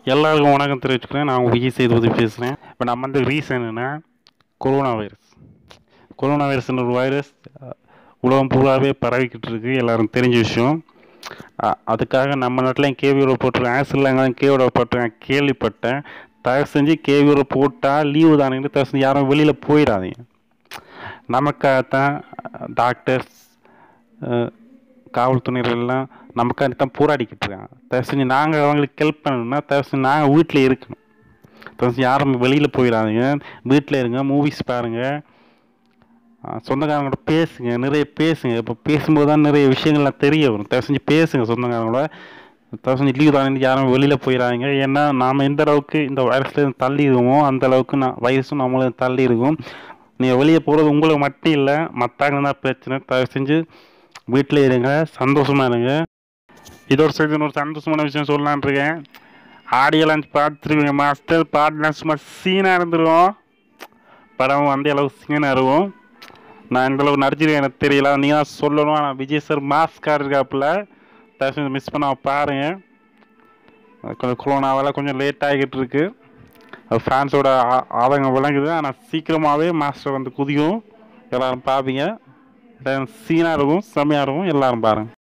எல்லாருக்கும் வணக்கம் தெரிவிச்சுக்கிறேன் நான் உங்கள் விஜய் சேதுபதி பேசுகிறேன் இப்போ நம்ம வந்து ரீசன் என்ன கொரோனா வைரஸ் கொரோனா வைரஸ்ன்ற ஒரு வைரஸ் உலகம் பூராவே பரவிக்கிட்டு இருக்கு எல்லாரும் தெரிஞ்ச விஷயம் அ- அதுக்காக நம்ம நாட்டிலையும் கேவியோட போட்டிருக்கேன் ஆசிரியர் கேவியோட போட்டிருக்கேன் கேள்விப்பட்டேன் தயவு செஞ்சு கேவியோட போட்டால் லீவு தானேன்னு தயவு செஞ்சு யாரும் வெளியில் போயிடாதீங்க நமக்காகத்தான் டாக்டர்ஸ் காவல்துறையினர் எல்லாம் நமக்காண்டி தான் போராடிக்கிட்டு இருக்காங்க தயவு செஞ்சு நாங்கள் அவங்களுக்கு ஹெல்ப் பண்ணணும்னா தயவு செஞ்சு நாங்கள் வீட்டில் இருக்கணும் தயவு செஞ்சு யாரும் வெளியில் போயிடாதீங்க வீட்டில் இருங்க மூவிஸ் பாருங்கள் சொந்தக்காரங்களோட பேசுங்க நிறைய பேசுங்க இப்போ பேசும்போது தான் நிறைய விஷயங்கள்லாம் தெரிய வரும் தயவு செஞ்சு பேசுங்க சொந்தக்காரங்களோட தயவு செஞ்சு லீவ் தானே யாரும் வெளியில் போயிடாதீங்க ஏன்னா நாம் எந்த அளவுக்கு இந்த வைரஸ்லேருந்து தள்ளி இருக்கோமோ அந்த அளவுக்கு நான் வைரஸும் நம்மளும் தள்ளி இருக்கும் நீங்கள் வெளியே போகிறது உங்களுக்கு மட்டும் இல்லை மற்றவங்க தான் பிரச்சனை தயவு செஞ்சு வீட்டில் இருங்க சந்தோஷமாக இருங்க இதோட சேர்த்து இன்னொரு சந்தோஷமான விஷயம் சொல்லலான்னு இருக்கேன் ஆடியோ லான்ச் பார்த்துருவீங்க மாஸ்டர் பாட்டுலாம் சும்மா சீனாக இருந்துருவோம் படம் அந்த அளவுக்கு சீனாக இருக்கும் நான் இந்த அளவுக்கு நடிச்சிருக்கேன் எனக்கு தெரியல நீங்கள் தான் சொல்லணும் ஆனால் விஜய் சார் மாஸ்கார் இருக்காப்புல தயவு செஞ்சு மிஸ் பண்ணாம பாருங்க அது கொஞ்சம் கொரோனாவால் கொஞ்சம் லேட் ஆகிட்டு இருக்கு ஃபேன்ஸோட ஆதங்கம் விளங்குது ஆனால் சீக்கிரமாகவே மாஸ்டர் வந்து குதிக்கும் எல்லாரும் பார்ப்பீங்க சீனாக இருக்கும் செம்மையாக இருக்கும் எல்லாரும் பாருங்க